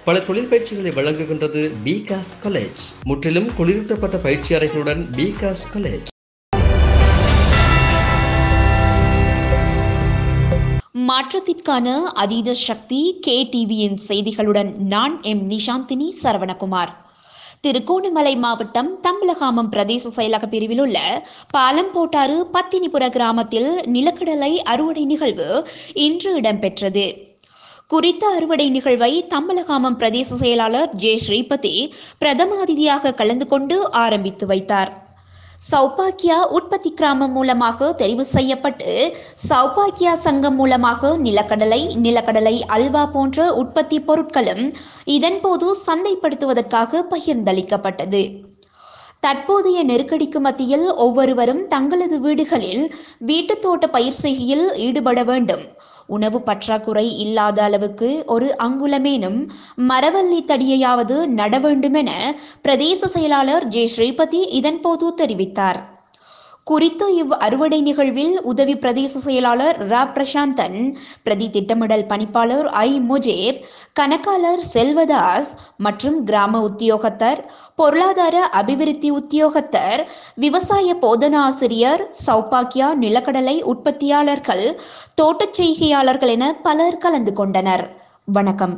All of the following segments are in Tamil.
பல தொழில் பயிற்சிகளை வழங்குகின்றது பிகாஸ் காலேஜ் முற்றிலும் குளிரூட்டப்பட்ட பயிற்சி அறைகளுடன் பிகாஸ் காலேஜ் மாற்றத்திற்கான அதீத சக்தி கே டிவியின் செய்திகளுடன் நான் எம் நிஷாந்தினி சரவணகுமார் திருகோணமலை மாவட்டம் தம்பலகாமம் பிரதேச செயலக பிரிவில் உள்ள பாலம்போட்டாறு பத்தினிபுர கிராமத்தில் நிலக்கடலை அறுவடை நிகழ்வு இன்று இடம்பெற்றது குறித்த அறுவடை நிகழ்வை தம்பலகாமம் பிரதேச செயலாளர் ஜே ஸ்ரீபதி பிரதம அதிதியாக கலந்து கொண்டு ஆரம்பித்து வைத்தார் சௌபாக்கியா உற்பத்தி கிராமம் மூலமாக தெரிவு செய்யப்பட்டு சௌபாக்கியா சங்கம் மூலமாக நிலக்கடலை நிலக்கடலை அல்வா போன்ற உற்பத்தி பொருட்களும் இதன்போது சந்தைப்படுத்துவதற்காக பகிர்ந்தளிக்கப்பட்டது தற்போதைய நெருக்கடிக்கு மத்தியில் ஒவ்வொருவரும் தங்களது வீடுகளில் வீட்டுத் தோட்ட பயிர் செய்கையில் ஈடுபட வேண்டும் உணவு பற்றாக்குறை இல்லாத அளவுக்கு ஒரு அங்குலமேனும் மரவள்ளி தடியையாவது நட வேண்டுமென பிரதேச செயலாளர் ஜே ஸ்ரீபதி இதன்போது தெரிவித்தார் குறித்த இவ் அறுவடை நிகழ்வில் உதவி பிரதேச செயலாளர் ரா பிரசாந்தன் பிரதி திட்டமிடல் பணிப்பாளர் ஐ முஜேப் கணக்காளர் செல்வதாஸ் மற்றும் கிராம உத்தியோகத்தர் பொருளாதார அபிவிருத்தி உத்தியோகத்தர் விவசாய போதனா ஆசிரியர் சௌபாக்கியா நிலக்கடலை உற்பத்தியாளர்கள் தோட்டச் செய்கையாளர்கள் என பலர் கலந்து கொண்டனர் வணக்கம்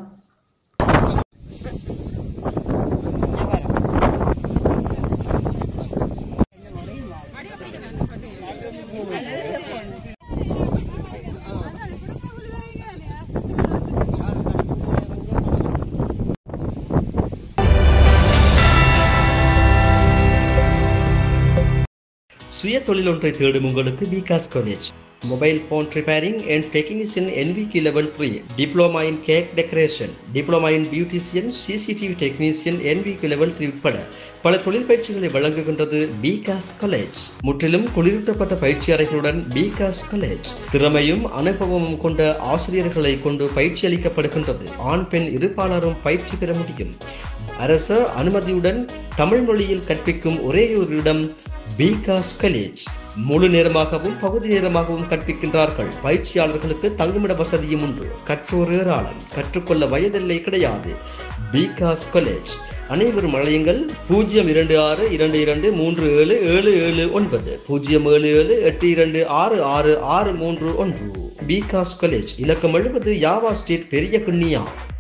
சுய தொழில் ஒன்றை தேடும் உங்களுக்கு because college mobile phone repairing and technician NVQ level three diploma in cake decoration diploma in beautician CCTV technician NVQ level three உட்பட பல தொழில் பயிற்சிகளை வழங்குகின்றது பிகாஸ் காலேஜ் முற்றிலும் குளிரூட்டப்பட்ட பயிற்சி அறைகளுடன் பிகாஸ் காலேஜ் திறமையும் அனுபவமும் கொண்ட ஆசிரியர்களை கொண்டு பயிற்சி அளிக்கப்படுகின்றது ஆண் பெண் இருப்பாளரும் பயிற்சி பெற முடியும் அரச அனுமதியுடன் தமிழ் மொழியில் கற்பிக்கும் ஒரே ஒரு இடம் பிகாஸ் காலேஜ் முழு நேரமாகவும் பகுதி நேரமாகவும் கற்பிக்கின்றார்கள் பயிற்சியாளர்களுக்கு தங்குமிட வசதியும் உண்டு கற்றோர் ஏராளம் கற்றுக்கொள்ள வயதில்லை கிடையாது பிகாஸ் காலேஜ் அனைவரும் அழையுங்கள் பூஜ்ஜியம் இரண்டு ஆறு இரண்டு இரண்டு மூன்று ஏழு ஏழு ஏழு ஒன்பது பூஜ்ஜியம் ஏழு ஏழு எட்டு இரண்டு ஆறு ஆறு ஆறு மூன்று ஒன்று பிகாஸ் காலேஜ் இலக்கம் எழுபது யாவா ஸ்ட்ரீட் பெரிய குன்னியா